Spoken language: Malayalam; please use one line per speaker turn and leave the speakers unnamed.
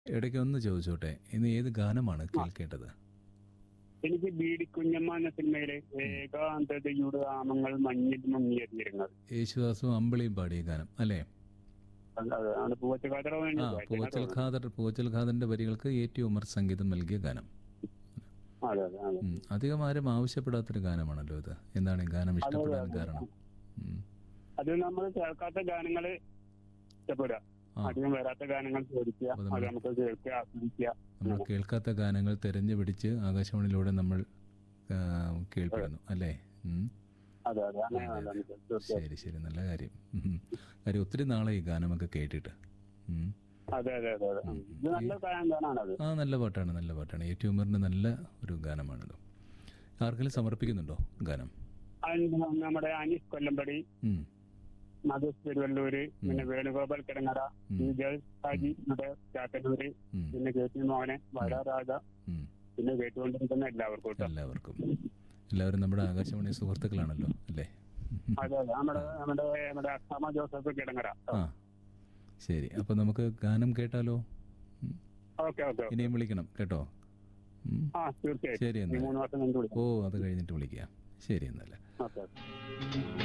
ഇടയ്ക്ക് ഒന്ന് ചോദിച്ചോട്ടെ ഇന്ന് ഏത് ഗാനമാണ് കേൾക്കേണ്ടത്
എനിക്ക് ബീഡി കുഞ്ഞമ്മ എന്ന സിനിമയിലെ ഏകാന്തതയുടെ ആമങ്ങൾ മഞ്ഞിൽ മുങ്ങിയെത്തിയിരുന്നത്
യേശുദാസും അമ്പിളിയും പാടിയ ഗാനം അല്ലേ
ആണ് പൂവച്ചുകാതറ
ആ പൂവച്ചൽ ഖാദർ പൂവച്ചൽ ഖാദറിന്റെ വരികൾക്ക് എ ടി ഉമർ സംഗീതം നൽകിയ ഗാനം
അതെ അതെ അതെ
ഉം. അധികം ആരും ആവശ്യപ്പെടാത്തൊരു ഗാനമാണല്ലോ ഇത് എന്താണ് ഈ ഗാനം ഇഷ്ടപ്പെടാൻ കാരണം ഉം.
അത് നമ്മൾ കേൾക്കാത്ത ഗാനങ്ങള് ഇഷ്ടപ്പെടുക
ആ.
അധികം വരാത്ത ഗാനങ്ങൾ ചോദിക്കുക
അപ്പൊ നമ്മൾ-
അത് നമുക്ക് കേൾക്കുക ആസ്വദിക്കുക
നമ്മൾ കേൾക്കാത്ത ഗാനങ്ങൾ തെരഞ്ഞു പിടിച്ച് ആകാശവാണിയിലൂടെ നമ്മൾ ആ, കേൾപ്പെടുന്നു അല്ലേ ഉം.
അതെ അതെ അങ്ങനെയാണ് നമുക്ക് തീർച്ചയായും
ശരി ശരി നല്ല കാര്യം ഉം. കാര്യം ഒത്തിരി നാളെ ഈ ഗാനമൊക്കെ കേട്ടിട്ട് ഉം.
അതെ അതെ അതെ അതെ ഇത് നല്ല ഗാനാണ് അത്
ആ നല്ല പാട്ടാണ് നല്ല പാട്ടാണ് എ ടി ഉമറിന്റെ നല്ല ഒരു ഗാനമാണത് ആർക്കെങ്കിലും സമർപ്പിക്കുന്നുണ്ടോ ഗാനം
അതിന് നമ്മുടെ അനീസ് കൊല്ലമ്പടി
ഉം.
മധുസ് തിരുവല്ലൂര് പിന്നെ വേണുഗോപാൽ കിടങ്ങറ
ഉം.
വിജയ് ഹാജി നമ്മുടെ ചാത്തന്നൂര്
ഉം.
പിന്നെ കെ ടി മോഹനെ വരാരാജ
ഉം.
പിന്നെ കേട്ടുകൊണ്ടിരിക്കുന്ന എല്ലാവർക്കും കേട്ടോ
എല്ലാവർക്കും എല്ലാവരും നമ്മുടെ ആകാശവാണി സുഹൃത്തുക്കളാണല്ലോ അല്ലേ ഉം.
അതെ അതെ നമ്മുടെ നമ്മുടെ നമ്മുടെ അസാമ ജോസഫ് കിടങ്ങറ
ആ ശരി അപ്പൊ നമുക്ക് ഗാനം കേട്ടാലോ ഉം.
ഓക്കെ ഓക്കെ
ഇനിയും വിളിക്കണം കേട്ടോ ഉം.
ആ തീർച്ചയായും
ശരി
ഈ
എന്നാൽ
മൂന്ന് വർഷം കഴിഞ്ഞ് വിളിക്കാം
ഓ അത് കഴിഞ്ഞിട്ട് വിളിക്കാം ശരി എന്നാൽ
ഓക്കെ